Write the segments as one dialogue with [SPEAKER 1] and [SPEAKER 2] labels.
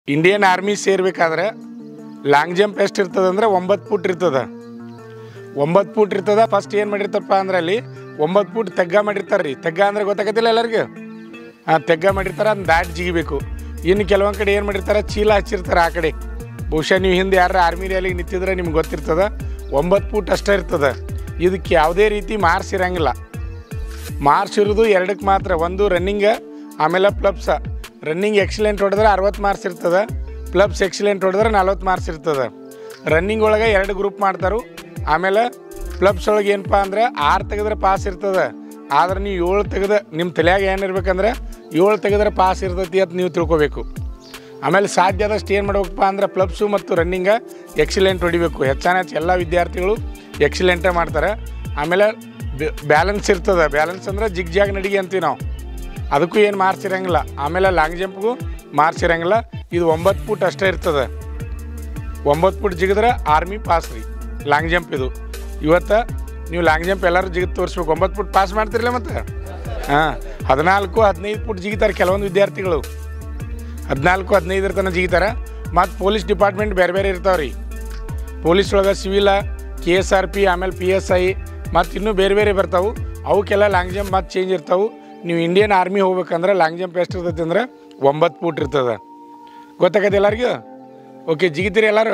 [SPEAKER 1] Indian army ಸೇರ್ಬೇಕಾದ್ರೆ long jump ಎಷ್ಟು ಇರ್ತದೆ ಅಂದ್ರೆ ಒಂಬತ್ತು ಫುಟ್ ಇರ್ತದೆ ಒಂಬತ್ತು ಫುಟ್ ಇರ್ತದ ಫಸ್ಟ್ ಏನು ಮಾಡಿರ್ತಾರಪ್ಪ ಅಂದ್ರೆ ಅಲ್ಲಿ ಒಂಬತ್ತು ಫುಟ್ ತೆಗ್ಗ ಮಾಡಿರ್ತಾರೆ ರೀ ತೆಗ್ಗ ಅಂದ್ರೆ ಗೊತ್ತಾಗತ್ತಿಲ್ಲ ಎಲ್ಲರಿಗೂ ಹಾಂ ತೆಗ್ಗ ಮಾಡಿರ್ತಾರೆ ಅದನ್ನ ದಾಟಿ ಜಿಗಿಬೇಕು ಇನ್ನು ಕೆಲವೊಂದು ಕಡೆ ಏನು ಮಾಡಿರ್ತಾರೆ ಚೀಲ ಹಚ್ಚಿರ್ತಾರೆ ಆ ಕಡೆ ಬಹುಶಃ ನೀವು ಹಿಂದೆ ಯಾರು ಆರ್ಮಿ ರ್ಯಾಲಿಗೆ ನಿಂತಿದ್ರೆ ನಿಮ್ಗೆ ಗೊತ್ತಿರ್ತದ ಒಂಬತ್ತು ಫುಟ್ ಅಷ್ಟೇ ಇರ್ತದೆ ಇದಕ್ಕೆ ಯಾವುದೇ ರೀತಿ ಮಾರ್ಕ್ಸ್ ಇರಂಗಿಲ್ಲ ಮಾರ್ಕ್ಸ್ ಇರೋದು ಎರಡಕ್ಕೆ ಮಾತ್ರ ಒಂದು ರನ್ನಿಂಗ್ ಆಮೇಲೆ ಪ್ಲಬ್ಸ ರನ್ನಿಂಗ್ ಎಕ್ಸಲೆಂಟ್ ಹೊಡೆದ್ರೆ ಅರವತ್ತು ಮಾರ್ಕ್ಸ್ ಇರ್ತದೆ ಪ್ಲಬ್ಸ್ ಎಕ್ಸಲೆಂಟ್ ಹೊಡೆದ್ರೆ ನಲ್ವತ್ತು ಮಾರ್ಕ್ಸ್ ಇರ್ತದೆ ರನ್ನಿಂಗ್ ಒಳಗೆ ಎರಡು ಗ್ರೂಪ್ ಮಾಡ್ತಾರೆ ಆಮೇಲೆ ಪ್ಲಬ್ಸ್ ಒಳಗೆ ಏನಪ್ಪ ಅಂದ್ರೆ ಆರು ತೆಗೆದ್ರೆ ಪಾಸ್ ಇರ್ತದೆ ಆದ್ರೆ ನೀವು ಏಳು ತೆಗೆದ ನಿಮ್ಮ ತಲೆಯಾಗ ಏನಿರ್ಬೇಕಂದ್ರೆ ಏಳು ತೆಗೆದ್ರೆ ಪಾಸ್ ಇರ್ತೈತಿ ಅಂತ ನೀವು ತಿಳ್ಕೊಬೇಕು ಆಮೇಲೆ ಸಾಧ್ಯ ಆದಷ್ಟು ಏನು ಮಾಡ್ಬೇಕಪ್ಪ ಅಂದ್ರೆ ಪ್ಲಬ್ಸು ಮತ್ತು ರನ್ನಿಂಗ ಎಕ್ಸಿಲೆಂಟ್ ಹೊಡಿಬೇಕು ಹೆಚ್ಚಾನ ಹೆಚ್ಚು ಎಲ್ಲ ವಿದ್ಯಾರ್ಥಿಗಳು ಎಕ್ಸಿಲೆಂಟೇ ಮಾಡ್ತಾರೆ ಆಮೇಲೆ ಬ್ಯಾಲೆನ್ಸ್ ಇರ್ತದೆ ಬ್ಯಾಲೆನ್ಸ್ ಅಂದ್ರೆ ಜಿಗ್ ಜಾಗ್ ನಡಿಗೆ ಅಂತೀವಿ ನಾವು ಅದಕ್ಕೂ ಏನು ಮಾರ್ಕ್ಸ್ ಇರಂಗಿಲ್ಲ ಆಮೇಲೆ ಲಾಂಗ್ ಜಂಪ್ಗೂ ಮಾರ್ಕ್ಸ್ ಇರಂಗಿಲ್ಲ ಇದು ಒಂಬತ್ತು ಫುಟ್ ಅಷ್ಟೇ ಇರ್ತದೆ ಒಂಬತ್ತು ಫುಟ್ ಜಿಗಿದ್ರೆ ಆರ್ಮಿ ಪಾಸ್ ರೀ ಲಾಂಗ್ ಜಂಪ್ ಇದು ಇವತ್ತು ನೀವು ಲಾಂಗ್ ಜಂಪ್ ಎಲ್ಲರೂ ಜಿಗಿದು ತೋರಿಸ್ಬೇಕು ಒಂಬತ್ತು ಫುಟ್ ಪಾಸ್ ಮಾಡ್ತಿರಲ್ಲ ಮತ್ತೆ ಹಾಂ ಹದಿನಾಲ್ಕು ಹದಿನೈದು ಫುಟ್ ಜಿಗಿತಾರೆ ಕೆಲವೊಂದು ವಿದ್ಯಾರ್ಥಿಗಳು ಹದಿನಾಲ್ಕು ಹದಿನೈದರ ತನಕ ಜಿಗಿತಾರೆ ಮತ್ತು ಪೊಲೀಸ್ ಡಿಪಾರ್ಟ್ಮೆಂಟ್ ಬೇರೆ ಬೇರೆ ಇರ್ತಾವೆ ರೀ ಪೊಲೀಸ್ ಒಳಗೆ ಸಿವಿಲ ಕೆ ಎಸ್ ಆರ್ ಪಿ ಆಮೇಲೆ ಪಿ ಎಸ್ ಐ ಮತ್ತು ಇನ್ನೂ ಬೇರೆ ಬೇರೆ ಬರ್ತಾವೆ ಅವಕ್ಕೆಲ್ಲ ಲಾಂಗ್ ಜಂಪ್ ಮತ್ತು ಚೇಂಜ್ ಇರ್ತಾವೆ ನೀವು ಇಂಡಿಯನ್ ಆರ್ಮಿ ಹೋಗ್ಬೇಕಂದ್ರೆ ಲಾಂಗ್ ಜಂಪ್ ಎಷ್ಟು ಇರ್ತೈತಿ ಅಂದ್ರೆ ಒಂಬತ್ತು ಫೂಟ್ ಇರ್ತದೆ ಗೊತ್ತಾಗತ್ತೆ ಎಲ್ಲರಿಗೂ ಓಕೆ ಜಿಗಿತೀರಿ ಎಲ್ಲರೂ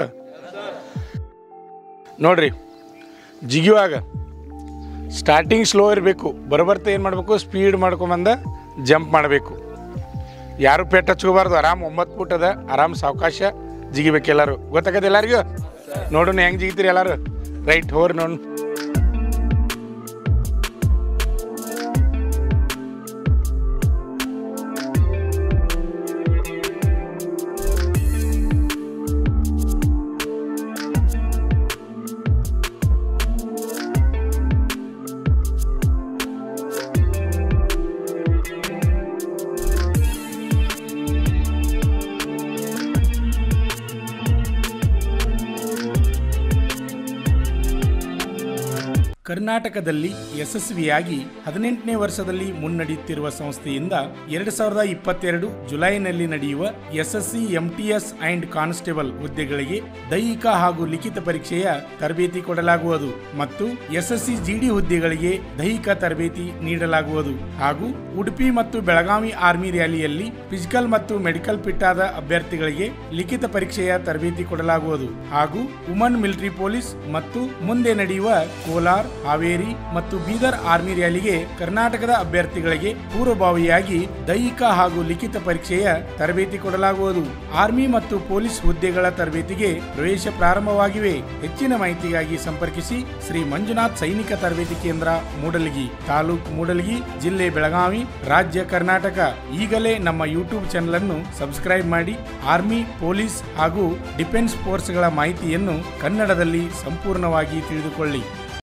[SPEAKER 1] ನೋಡ್ರಿ ಜಿಗಿಯುವಾಗ ಸ್ಟಾರ್ಟಿಂಗ್ ಸ್ಲೋ ಇರಬೇಕು ಬರಬರ್ತಾ ಏನು ಮಾಡಬೇಕು ಸ್ಪೀಡ್ ಮಾಡ್ಕೊಂಬಂದ ಜಂಪ್ ಮಾಡಬೇಕು ಯಾರು ಪೆಟ್ಟು ಹಚ್ಕೋಬಾರ್ದು ಆರಾಮ್ ಒಂಬತ್ತು ಫುಟ್ ಅದ ಆರಾಮ್ ಸಾವಕಾಶ ಜಿಗಿಬೇಕು ಎಲ್ಲರೂ ಗೊತ್ತಾಗತ್ತೆ ಎಲ್ಲರಿಗೂ ನೋಡೋಣ ಹೆಂಗೆ ಜಿಗಿತೀರಿ ಎಲ್ಲರೂ ರೈಟ್ ಹೋರಿ ನೋಡ್
[SPEAKER 2] ಕರ್ನಾಟಕದಲ್ಲಿ ಯಶಸ್ವಿಯಾಗಿ ಹದಿನೆಂಟನೇ ವರ್ಷದಲ್ಲಿ ಮುನ್ನಡೆಯುತ್ತಿರುವ ಸಂಸ್ಥೆಯಿಂದ ಎರಡು ಸಾವಿರದ ಇಪ್ಪತ್ತೆರಡು ಜುಲೈನಲ್ಲಿ ನಡೆಯುವ ಎಸ್ಎಸ್ಸಿ ಎಂಟಿಎಸ್ ಅಂಡ್ ಕಾನ್ಸ್ಟೇಬಲ್ ಹುದ್ದೆಗಳಿಗೆ ದೈಹಿಕ ಹಾಗೂ ಲಿಖಿತ ಪರೀಕ್ಷೆಯ ತರಬೇತಿ ಕೊಡಲಾಗುವುದು ಮತ್ತು ಎಸ್ಎಸ್ಸಿ ಜಿಡಿ ಹುದ್ದೆಗಳಿಗೆ ದೈಹಿಕ ತರಬೇತಿ ನೀಡಲಾಗುವುದು ಹಾಗೂ ಉಡುಪಿ ಮತ್ತು ಬೆಳಗಾವಿ ಆರ್ಮಿ ರ್ಯಾಲಿಯಲ್ಲಿ ಫಿಸಿಕಲ್ ಮತ್ತು ಮೆಡಿಕಲ್ ಫಿಟ್ ಆದ ಅಭ್ಯರ್ಥಿಗಳಿಗೆ ಲಿಖಿತ ಪರೀಕ್ಷೆಯ ತರಬೇತಿ ಕೊಡಲಾಗುವುದು ಹಾಗೂ ವುಮನ್ ಮಿಲಿಟರಿ ಪೊಲೀಸ್ ಮತ್ತು ಮುಂದೆ ನಡೆಯುವ ಕೋಲಾರ್ ಹಾವೇರಿ ಮತ್ತು ಬೀದರ್ ಆರ್ಮಿ ರ್ಯಾಲಿಗೆ ಕರ್ನಾಟಕದ ಅಭ್ಯರ್ಥಿಗಳಿಗೆ ಪೂರ್ವಭಾವಿಯಾಗಿ ದೈಹಿಕ ಹಾಗೂ ಲಿಖಿತ ಪರೀಕ್ಷೆಯ ತರಬೇತಿ ಕೊಡಲಾಗುವುದು ಆರ್ಮಿ ಮತ್ತು ಪೊಲೀಸ್ ಹುದ್ದೆಗಳ ತರಬೇತಿಗೆ ಪ್ರವೇಶ ಪ್ರಾರಂಭವಾಗಿವೆ ಹೆಚ್ಚಿನ ಮಾಹಿತಿಗಾಗಿ ಸಂಪರ್ಕಿಸಿ ಶ್ರೀ ಮಂಜುನಾಥ್ ಸೈನಿಕ ತರಬೇತಿ ಕೇಂದ್ರ ಮೂಡಲಗಿ ತಾಲೂಕು ಮೂಡಲಗಿ ಜಿಲ್ಲೆ ಬೆಳಗಾವಿ ರಾಜ್ಯ ಕರ್ನಾಟಕ ಈಗಲೇ ನಮ್ಮ ಯೂಟ್ಯೂಬ್ ಚಾನೆಲ್ ಅನ್ನು ಸಬ್ಸ್ಕ್ರೈಬ್ ಮಾಡಿ ಆರ್ಮಿ ಪೊಲೀಸ್ ಹಾಗೂ ಡಿಫೆನ್ಸ್ ಫೋರ್ಸ್ಗಳ ಮಾಹಿತಿಯನ್ನು ಕನ್ನಡದಲ್ಲಿ ಸಂಪೂರ್ಣವಾಗಿ ತಿಳಿದುಕೊಳ್ಳಿ